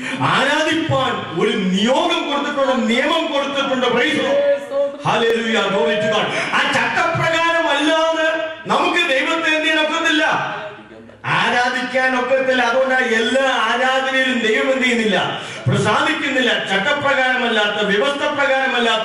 ആരാധിപ്പാൻ ഒരു നിയോഗം കൊടുത്തിട്ടുണ്ട് നിയമം കൊടുത്തിട്ടുണ്ട് Praise the Lord. Hallelujah. Glory to God. ആ ചട്ടപ്രകാരം അല്ലാതെ നമുക്ക് ദൈവത്തെ എന്ത് ചെയ്യാൻ ഒക്കത്തില്ല ആരാധിക്കാൻ ഒക്കത്തില്ല അതുകൊണ്ട് എല്ലാ ആരാധനയിലും ദൈവം എന്ത് ചെയ്യുന്നില്ല പ്രസാദിക്കുന്നില്ല ചട്ടപ്രകാരമല്ലാത്ത വ്യവസ്ഥ പ്രകാരമല്ലാത്ത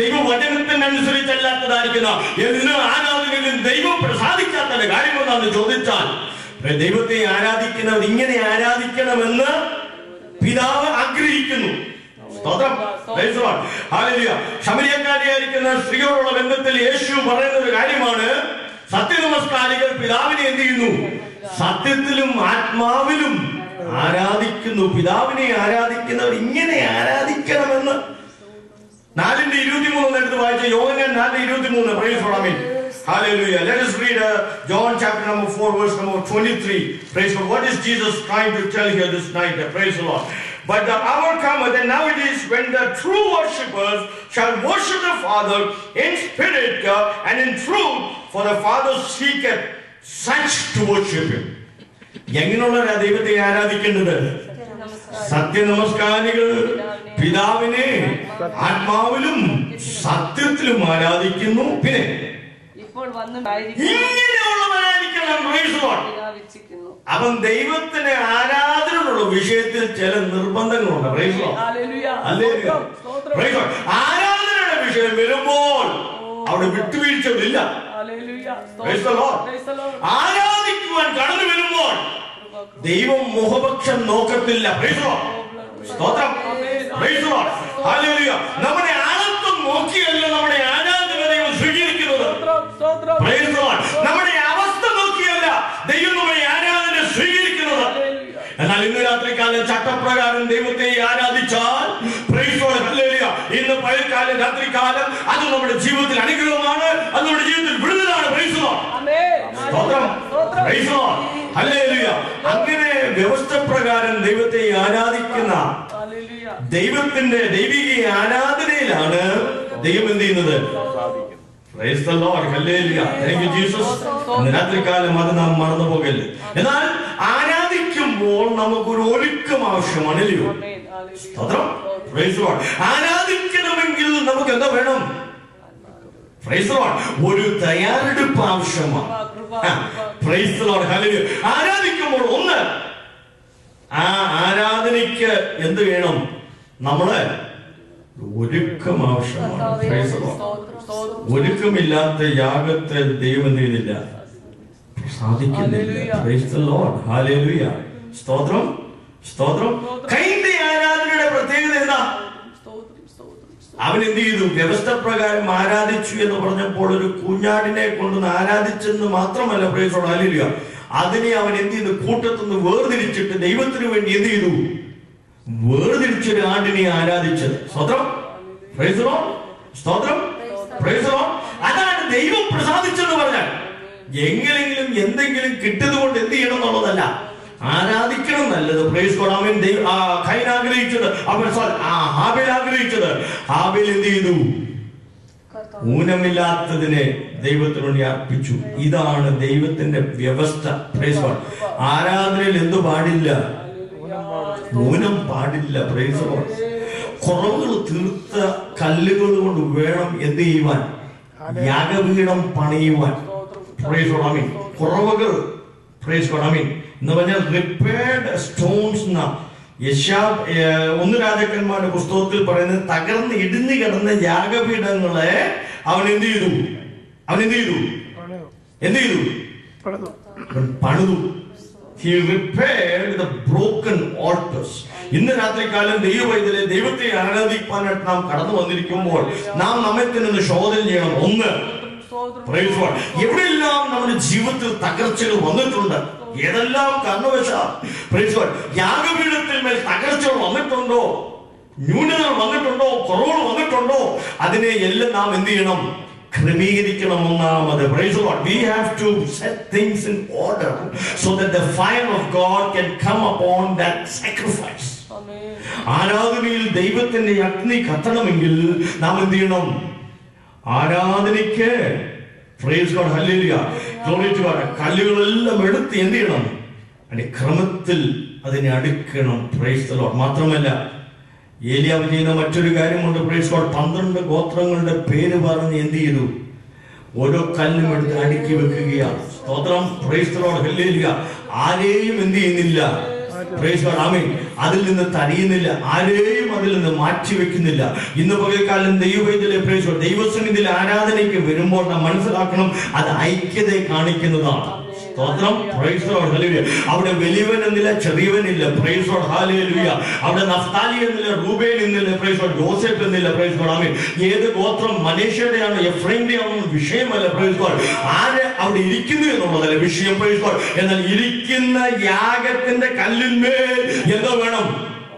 ദൈവവചനത്തിനനുസരിച്ചല്ലാത്തതായിരിക്കുന്ന എല്ലാ ആരാധനയിലും ദൈവം പ്രസാദിക്കാത്ത കാര്യം എന്താണെന്ന് ചോദിച്ചാൽ ദൈവത്തെ ആരാധിക്കുന്നവർ ഇങ്ങനെ ആരാധിക്കണമെന്ന് പിതാവ് ആഗ്രഹിക്കുന്നു സ്തോത്രം Praise the Lord. Hallelujah. ശമരിയക്കാരിയായിരിക്കുന്ന സ്ത്രീയോടുള്ള ബന്ധത്തിൽ യേശു പറയുന്ന ഒരു കാര്യമാണ് സത്യനമസ്കാരികൾ പിതാവിനെ എന്ത് ചെയ്യുന്നു സത്യത്തിലും ആത്മാവിലും ആരാധിക്കുന്നു പിതാവിനെ ആരാധിക്കുന്നവർ ഇങ്ങനെ ആരാധിക്കണമെന്ന് നാലിന്റെ ഇരുപത്തിമൂന്ന് എടുത്ത് വായിച്ച യോഹന്നാൻ നാലിന്റെ ഇരുപത്തിമൂന്ന് പ്രൈസ് ഫോർ ആമീൻ Hallelujah. Let us read uh, John chapter number 4, verse number 23. Praise God. What is Jesus trying to tell here this night? Uh, Praise the Lord. But the hour cometh, and now it is when the true worshippers shall worship the Father in spirit uh, and in truth, for the Father seeketh such to worship him. എങ്ങനെയുള്ള ദൈവത്തെ ആരാധിക്കേണ്ടത് സത്യനമസ്കാരികൾ പിതാവിനെ ആത്മാവിലും സത്യത്തിലും ആരാധിക്കുന്നു പിന്നെ ഇപ്പോൾ വന്നു ഇങ്ങനെയുള്ളവരായിരിക്കണം praise the Lord. പിതാവിച്ചിരിക്കുന്നു അവൻ ദൈവത്തിന് ആരാധനയുള്ള വിഷയത്തിൽ ചില നിർബന്ധങ്ങളുണ്ട് praise the Lord. ഹല്ലേലൂയ. Hallelujah. സ്തോത്രം. Praise the Lord. ആരാധനയുടെ വിഷയം വരുമ്പോൾ അവിടെ വിട്ടുവീഴ്ചകളില്ല ഹല്ലേലൂയ. Praise the Lord. Praise the Lord. ആരാധിക്കുവാൻ കടന്നു വരുമ്പോൾ ദൈവം മുഖപക്ഷം നോക്കത്തില്ല Praise the Lord. സ്തോത്രം Praise the Lord. Hallelujah. നമ്മുടെ ആളത്വം നോക്കിയല്ല നമ്മുടെ ആരാധന ദൈവം സ്വീകരിക്കുന്നത് സ്തോത്രം, സ്തോത്രം. Praise the Lord. നമ്മുടെ അവസ്ഥ നോക്കിയല്ല ദൈവം നമ്മുടെ ആരാധന സ്വീകരിക്കുന്നത് ഹല്ലേലൂയ. എന്നാൽ ഇന്ന് രാത്രികാലം ചട്ടപ്രകാരം ദൈവത്തെ ആരാധിച്ചാൽ praise the Lord. Hallelujah. ഇന്ന് പകൽക്കാലം രാത്രികാലം അത് നമ്മുടെ ജീവിതത്തിൽ അനുഗ്രഹമാണ് അത് നമ്മുടെ ജീവിതത്തിൽ വിടുതലാണ് Praise the Lord. ആമേൻ. സ്തോത്രം സ്തോത്രം. Praise the Lord. Hallelujah. അങ്ങനെ വ്യവസ്ഥ പ്രകാരം ദൈവത്തെ ആരാധിക്കുന്ന ഹല്ലേലൂയ. ദൈവത്തിന്റെ ദൈവിക ആരാധനയിലാണ് ദൈവം എന്ത് ചെയ്യുന്നത് Praise the Lord. Hallelujah. Thank you, Jesus. ഇന്ന് രാത്രികാലം അത് നാം മറന്നു പോകല്ലേ എന്നാൽ ആരാധിക്കുമ്പോൾ നമുക്കൊരു ഒരുക്കം ആവശ്യമാണ് അല്ലയോ ആമേൻ. ഹല്ലേലൂയ. സ്തോത്രം Praise the Lord. ആരാധിക്കണമെങ്കിൽ നമുക്ക് എന്താ വേണം Praise the Lord. ഒരു തയ്യാറെടുപ്പ് ആവശ്യമാണ് ആ, Praise the Lord. Hallelujah. ആരാധിക്കുമ്പോൾ ഒന്ന് ആ ആരാധനയ്ക്ക് എന്ത് വേണം നമ്മള് ഒരുക്കം ആവശ്യമാണ് Praise the Lord. സ്തോത്രം, സ്തോത്രം. ഒരുക്കമില്ലാത്ത യാഗത്തെ ദൈവം എന്ത് ചെയ്യുന്നില്ല സാധിക്കുന്നില്ല Hallelujah. Praise the Lord. Hallelujah. സ്തോത്രം സ്തോത്രം കൈന്റെ ആരാധനയുടെ പ്രത്യേകത എന്താ സ്തോത്രം, സ്തോത്രം, സ്തോത്രം. അവൻ എന്ത് ചെയ്തു വ്യവസ്ഥ പ്രകാരം ആരാധിച്ചു എന്ന് പറഞ്ഞപ്പോൾ ഒരു കുഞ്ഞാടിനെ കൊണ്ടുവന്ന് ആരാധിച്ചെന്ന് മാത്രമല്ല പ്രേസോട് അല്ലില്ല അതിനെ അവൻ എന്ത് ചെയ്തു കൂട്ടത്തുനിന്ന് വേർതിരിച്ചിട്ട് ദൈവത്തിന് വേണ്ടി എന്ത് ചെയ്തു വേർതിരിച്ചൊരു ആടിനെ ആരാധിച്ചത് സ്തോത്രം Praise the Lord. സ്തോത്രം Praise the Lord. അതാണ് ദൈവം പ്രസാദിച്ചെന്ന് പറഞ്ഞാൽ എങ്ങനെങ്കിലും എന്തെങ്കിലും കിട്ടിയത് കൊണ്ട് എന്ത് ചെയ്യണം എന്നുള്ളതല്ല ആരാധിക്കണം നല്ലത് പ്രൈസ് ഗോഡ് അവൻ ദൈവ ആ, കൈൻ ആഗ്രഹിച്ചത് അവൻ sorry, ആ ഹാബേൽ ആഗ്രഹിച്ചത് ഹാബേൽ എന്ത് ചെയ്തു ഊനമില്ലാത്തതിനെ ദൈവത്തിനുവേണ്ടി അർപ്പിച്ചു ഇതാണ് ദൈവത്തിന്റെ വ്യവസ്ഥ പ്രൈസ് ഗോഡ് ആരാധനയിൽ എന്തു പാടില്ല ഊനം പാടില്ല പ്രൈസ് ഗോഡ് കുറവുകൾ തീർത്ത കല്ലുകൾ കൊണ്ട് വേണം എന്ത് ചെയ്യുവാൻ യാഗപീഠം പണിയുവാൻ പ്രൈസ് ഗോഡ് ഐ മീൻ കുറവുകൾ പ്രൈസ് ഗോഡ് ഐ മീൻ എന്ന് പറഞ്ഞാൽ റിപ്പയർഡ് സ്റ്റോൺസ് എന്ന യശാ ഏഹ്, ഒന്ന് രാജാക്കന്മാരുടെ പുസ്തകത്തിൽ പറയുന്നത് തകർന്ന് ഇടിഞ്ഞു കിടന്ന യാഗപീഠങ്ങളെ അവൻ എന്ത് ചെയ്തു അവൻ എന്ത് ചെയ്തു എന്ത് ചെയ്തു അവൻ പണിതു He repaired the broken altars. ഇന്ന് രാത്രികാലം ദൈവവൈദ്യരെ ദൈവത്തെ ആരാധിക്കാനായിട്ട് നാം കടന്നു വന്നിരിക്കുമ്പോൾ നാം നമ്മെ തന്നെ ഒന്ന് ശോധന ചെയ്യണം ഒന്ന് സ്തോത്രം. Praise God. എവിടെയെല്ലാം നമ്മുടെ ജീവിതത്തിൽ തകർച്ചകൾ വന്നിട്ടുണ്ട് ഏതെല്ലാം കാരണവശാൽ Praise God. യാഗപീഠത്തിൽ മേൽ തകർച്ചകൾ വന്നിട്ടുണ്ടോ ന്യൂനതകൾ വന്നിട്ടുണ്ടോ കുറവുകൾ വന്നിട്ടുണ്ടോ അതിനെ എല്ലാം നാം എന്ത് ചെയ്യണം ക്രമീകരിക്കണം ഒന്നാമത് Praise God. We have to set things in order so that the fire of God can come upon that sacrifice. ആമേൻ. ആരാധനയിൽ ദൈവത്തിന്റെ അഗ്നി കത്തണമെങ്കിൽ നാം എന്ത് ചെയ്യണം ആരാധനയ്ക്ക് praise God, hallelujah, glory to God. കല്ലുകളെല്ലാം എടുത്ത് എന്ത് ചെയ്യണം അതിന്റെ ക്രമത്തിൽ അതിനെ അടുക്കണം പ്രൈസ് ലോഡ് മാത്രമല്ല ഏലിയാവ് ചെയ്യുന്ന മറ്റൊരു കാര്യമുണ്ട് പ്രൈസ് ലോഡ് പന്ത്രണ്ട് ഗോത്രങ്ങളുടെ പേര് പറഞ്ഞ് എന്ത് ചെയ്തു ഓരോ കല്ലും എടുത്ത് അടുക്കി വെക്കുകയാണ് സ്തോത്രം പ്രൈസ് ലോഡ് ഹല്ലേലൂയ ആരെയും എന്ത് ചെയ്യുന്നില്ല പ്രൈസ് ലോഡ് ആമേൻ അതിൽ നിന്ന് തടയുന്നില്ല ആരെയും അതിൽ നിന്ന് മാറ്റി വെക്കുന്നില്ല ഇന്ന് പകൽക്കാലം ദൈവവേദിയിലെ പ്രൈസ് ലോഡ് ദൈവസന്നിധിയിൽ ആരാധനയ്ക്ക് വരുമ്പോൾ നാം മനസ്സിലാക്കണം അത് ഐക്യതയെ കാണിക്കുന്നതാണ് സ്തോത്രം പ്രൈസ് ലോർഡ് ഹല്ലേലൂയ അവിടെ വലിയവൻ എന്നില്ല ചെറിയവനില്ല പ്രൈസ് ലോർഡ് ഹല്ലേലൂയ അവിടെ നഫ്താലി എന്നില്ല റൂബേൻ എന്നില്ല പ്രൈസ് ലോർഡ് ജോസഫ് എന്നില്ല പ്രൈസ് ലോർഡ് ആമേൻ ഏത് ഗോത്രം മലേഷ്യയുടെയാണ് എഫ്രൈമിന്റെ ആണെന്ന് വിഷയമല്ല പ്രൈസ് ലോർഡ് ആര് അവിടെ ഇരിക്കുന്നു എന്നുള്ളതല്ല വിഷയം പ്രൈസ് ലോർഡ് എന്നാൽ ഇരിക്കുന്ന യാഗത്തിന്റെ കല്ലിന്മേൽ എന്തോ വേണം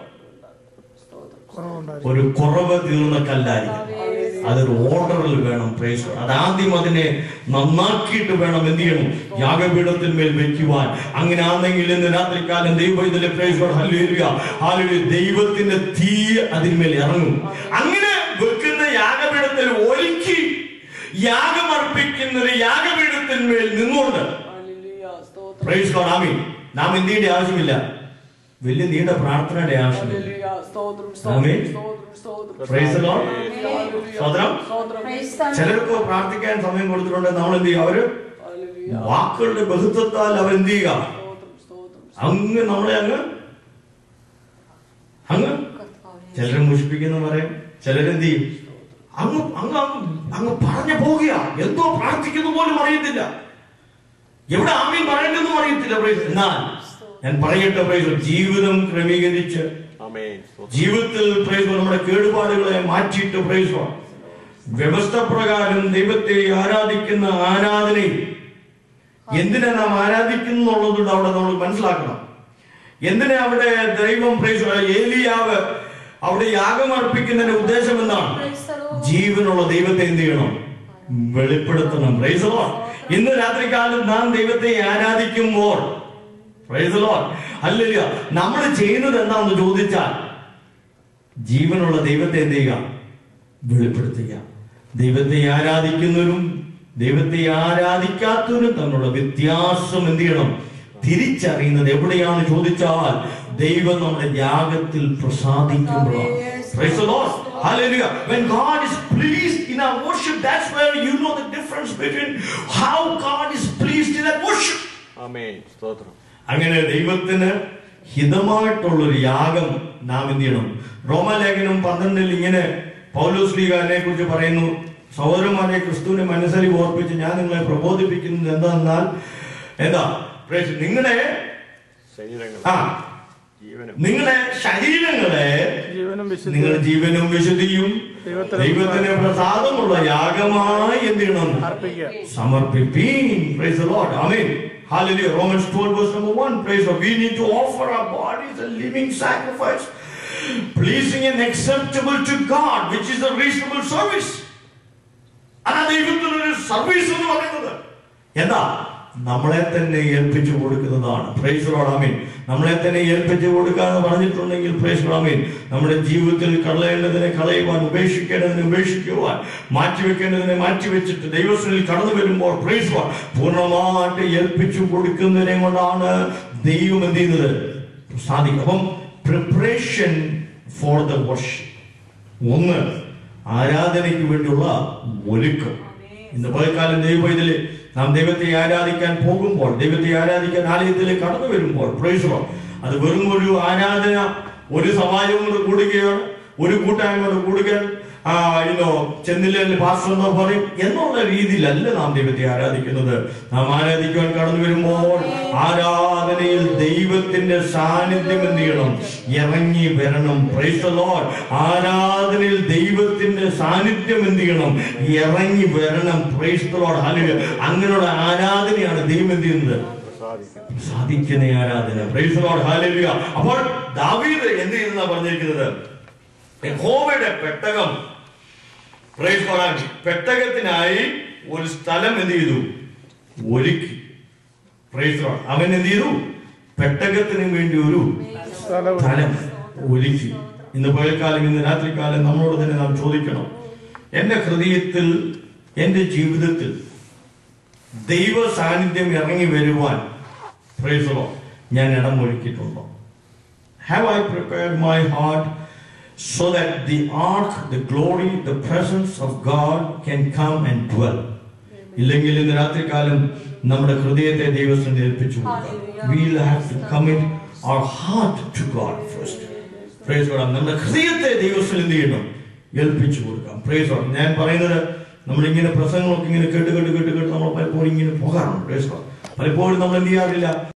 ഒരു കുറവ് തീർന്ന കല്ലായിരിക്കും അതൊരു ഓർഡറിൽ വേണം പ്രൈസ് ലോർഡ്. അതാദ്യം അതിനെ നന്നാക്കിയിട്ട് വേണം എന്ത് ചെയ്യണം യാഗപീഠത്തിന്മേൽ വെക്കുവാൻ അങ്ങനെ ആണെങ്കിൽ ഇന്ന് രാത്രികാലം ദൈവത്തിലെ പ്രൈസ് ലോർഡ്. ഹല്ലേലൂയ ഹല്ലേലൂയ ദൈവത്തിന്റെ തീ അതിന്മേൽ ഇറങ്ങും അങ്ങനെ വെക്കുന്ന യാഗപീഠത്തിൽ ഒരുക്കി യാഗമർപ്പിക്കുന്ന ഒരു യാഗപീഠത്തിന്മേൽ നിന്നുകൊണ്ട് Hallelujah. സ്തോത്രം. പ്രൈസ് ലോർഡ് ആമീൻ നാം എന്ത് ചെയ്യേണ്ട ആവശ്യമില്ല വലിയ നീണ്ട പ്രാർത്ഥനയുടെ ആവശ്യമില്ല Hallelujah. സ്തോത്രം. ആമേൻ. സ്തോത്രം. സ്തോത്രം. Praise the Lord. Hallelujah. സ്തോത്രം. സ്തോത്രം. Praise the Lord. ചിലർക്ക് പ്രാർത്ഥിക്കാൻ സമയം കൊടുത്തിട്ടുണ്ട് നമ്മൾ എന്ത് ചെയ്യും അവര് Hallelujah. വാക്കുകളുടെ ബഹുത്വത്താൽ അവർ എന്ത് ചെയ്യുക സ്തോത്രം. സ്തോത്രം. അങ്ങ് നമ്മളെ അങ്ങ് അങ്ങ് ചിലരെ മുഷിപ്പിക്കുന്ന പറയും ചിലരെന്ത് ചെയ്യും അങ്ങ് അങ്ങ് അങ്ങ് അങ്ങ് പറഞ്ഞു പോകുക എന്തോ പ്രാർത്ഥിക്കുന്നു പോലും അറിയത്തില്ല എവിടെ ആമീൻ പറയേണ്ടെന്നും അറിയത്തില്ല praise. എന്നാൽ ഞാൻ പറയട്ടെ പ്രൈസ് ജീവിതം ക്രമീകരിച്ച് ആമേൻ ജീവിതത്തിൽ പ്രൈസ് നമ്മുടെ കേടുപാടുകളെ മാറ്റിയിട്ട് പ്രൈസ് വ്യവസ്ഥ പ്രകാരം ദൈവത്തെ ആരാധിക്കുന്ന ആരാധനയും എന്തിനാ നാം ആരാധിക്കുന്നു എന്നുള്ളതുകൊണ്ട് അവിടെ നമ്മൾ മനസ്സിലാക്കണം എന്തിനാ അവിടെ ദൈവം പ്രൈസ് ഏലിയാവ് അവിടെ യാഗം അർപ്പിക്കുന്നതിന്റെ ഉദ്ദേശം എന്താണ് Praise the Lord. ജീവനുള്ള ദൈവത്തെ എന്ത് ചെയ്യണം വെളിപ്പെടുത്തണം പ്രൈസ് the Lord. ഇന്ന് രാത്രികാലം നാം ദൈവത്തെ ആരാധിക്കുമ്പോൾ പ്രൈസ് the Lord. ഹല്ലേലൂയ നമ്മൾ ചെയ്യുന്നത് എന്താണെന്ന് ചോദിച്ചാൽ ജീവനുള്ള ദൈവത്തെ എന്ത് ചെയ്യുക വെളിപ്പെടുത്തുക ദൈവത്തെ ആരാധിക്കുന്നവരും ദൈവത്തെ ആരാധിക്കാത്തവരും തമ്മിലുള്ള വ്യത്യാസം എന്ത് ചെയ്യണം തിരിച്ചറിയുന്നത് എവിടെയാണ് ചോദിച്ചാൽ ദൈവം നമ്മുടെ യാഗത്തിൽ പ്രസാദിക്കുമ്പോഴാണ് Praise the Lord. Hallelujah. When God is pleased in our worship, that's where you know the difference between how God is pleased in that worship. ആമേൻ സ്തോത്രം അങ്ങനെ ദൈവത്തിന് ഹിതമായിട്ടുള്ളൊരു യാഗം നാം എന്ത് ചെയ്യണം റോമാലേഖനം പന്ത്രണ്ടിൽ ഇങ്ങനെ പൗലോസ് ലീഗാനെ കുറിച്ച് പറയുന്നു സഹോദരന്മാരെ ക്രിസ്തുവിനെ മനസ്സിൽ ഓർപ്പിച്ച് ഞാൻ നിങ്ങളെ പ്രബോധിപ്പിക്കുന്നത് എന്താണെന്നാൽ എന്താ praise നിങ്ങളുടെ ശരീരങ്ങൾ ആ ജീവനും നിങ്ങളുടെ ശരീരങ്ങളെ ജീവനും വിശുദ്ധി നിങ്ങളുടെ ജീവനും വിശുദ്ധിയും ദൈവത്തിന് ദൈവത്തിന് പ്രസാദമുള്ള യാഗമായി എന്ത് ചെയ്യണം അർപ്പിക്കുക സമർപ്പിപ്പീൻ praise the lord amen hallelujah romans 12 verse number 1 praise the lord we need to offer our bodies a living sacrifice pleasing and acceptable to god which is a reasonable service അതാ ദൈവത്തിനൊരു സർവീസ് എന്ന് പറയുന്നത് എന്താ നമ്മളെ തന്നെ ഏൽപ്പിച്ചു കൊടുക്കുന്നതാണ് price ആമീൻ നമ്മളെ തന്നെ ഏൽപ്പിച്ചു കൊടുക്കുക എന്ന് പറഞ്ഞിട്ടുണ്ടെങ്കിൽ പ്രൈസ് ആമീൻ നമ്മുടെ ജീവിതത്തിൽ കളയേണ്ടതിനെ കളയുവാൻ ഉപേക്ഷിക്കേണ്ടതിനെ ഉപേക്ഷിക്കുവാൻ മാറ്റിവെക്കേണ്ടതിനെ മാറ്റിവെച്ചിട്ട് ദൈവസ്ഥനിൽ കടന്നു വരുമ്പോൾ പ്രൈസ് പൂർണ്ണമായിട്ട് ഏൽപ്പിച്ചു കൊടുക്കുന്നതിനെ കൊണ്ടാണ് ദൈവം എന്ത് ചെയ്യുന്നത് സാധിക്കും അപ്പം പ്രിപ്പറേഷൻ ഫോർ ദ വർഷിപ്പ് ഒന്ന് ആരാധനയ്ക്ക് വേണ്ടിയുള്ള ഒരുക്കം ഇന്ന് പകൽക്കാലം ദൈവം ഇതില് നാം ദൈവത്തെ ആരാധിക്കാൻ പോകുമ്പോൾ ദൈവത്തെ ആരാധിക്കാൻ ആലയത്തിലേക്ക് കടന്നു വരുമ്പോൾ പ്രൈസോ അത് വെറും ഒരു ആരാധന ഒരു സമാജവും കൂടെ കൂടുകയാണ് ഒരു കൂട്ടായ്മ കൂടെ കൂടുകയാണ് ആ ഇന്നോ ചെന്നില്ലെങ്കിൽ പാസ്റ്റർ എന്നോ പറയും എന്നുള്ള രീതിയിലല്ല നാം ദൈവത്തെ ആരാധിക്കുന്നത് നാം ആരാധിക്കുവാൻ കടന്നു വരുമ്പോൾ ആരാധനയിൽ ദൈവത്തിന്റെ സാന്നിധ്യം എന്ത് ചെയ്യണം ഇറങ്ങി വരണം Praise the Lord. ആരാധനയിൽ ദൈവത്തിന്റെ സാന്നിധ്യം എന്ത് ചെയ്യണം ഇറങ്ങി വരണം Praise the Lord. Hallelujah. അങ്ങനെയുള്ള ആരാധനയാണ് ദൈവം എന്ത് ചെയ്യുന്നത് പ്രസാദിക്കും സാധിക്കുന്ന ആരാധന Praise the Lord. Hallelujah. അപ്പോൾ ദാവീദ് എന്ത് ചെയ്യുന്ന പറഞ്ഞിരിക്കുന്നത് യഹോവയുടെ പെട്ടകം Praise the Lord. പെട്ടകത്തിനായി ഒരു സ്ഥലം എന്ത് ചെയ്തു ഒരുക്കി Praise the Lord. അവൻ എന്ത് ചെയ്തു പെട്ടകത്തിന് വേണ്ടി ഒരു സ്ഥലവും സ്ഥലം ഒരുക്കി ഇന്ന് പകൽക്കാലം ഇന്ന് രാത്രികാലം നമ്മളോട് തന്നെ നാം ചോദിക്കണം എന്റെ ഹൃദയത്തിൽ എന്റെ ജീവിതത്തിൽ ദൈവ സാന്നിധ്യം ഇറങ്ങി വരുവാൻ പ്രൈസറോ ഞാൻ ഇടം ഒരുക്കിയിട്ടുണ്ടോ have I prepared my heart so that the ark, the glory, the presence of God can come and dwell. ഇല്ലെങ്കിൽ ഇന്ന് രാത്രികാലം നമ്മുടെ ഹൃദയത്തെ ദൈവത്തിന് ഏൽപ്പിച്ചു we'll have to commit our heart to God first praise God നമ്മുടെ ഹൃദയത്തെ ദൈവത്തിന് എന്ത് ചെയ്യണം ഏൽപ്പിച്ചു കൊടുക്കാം പ്രേസ് ഗോഡ് ഞാൻ പറയുന്നത് നമ്മളിങ്ങനെ പ്രസംഗങ്ങളൊക്കെ ഇങ്ങനെ കേട്ട് കേട്ട് കേട്ട് കേട്ട് നമ്മൾ പലപ്പോഴും ഇങ്ങനെ പോകാറുണ്ട് പ്രേസ് ഗോഡ് പലപ്പോഴും നമ്മൾ എന്ത് ചെയ്യാറില്ല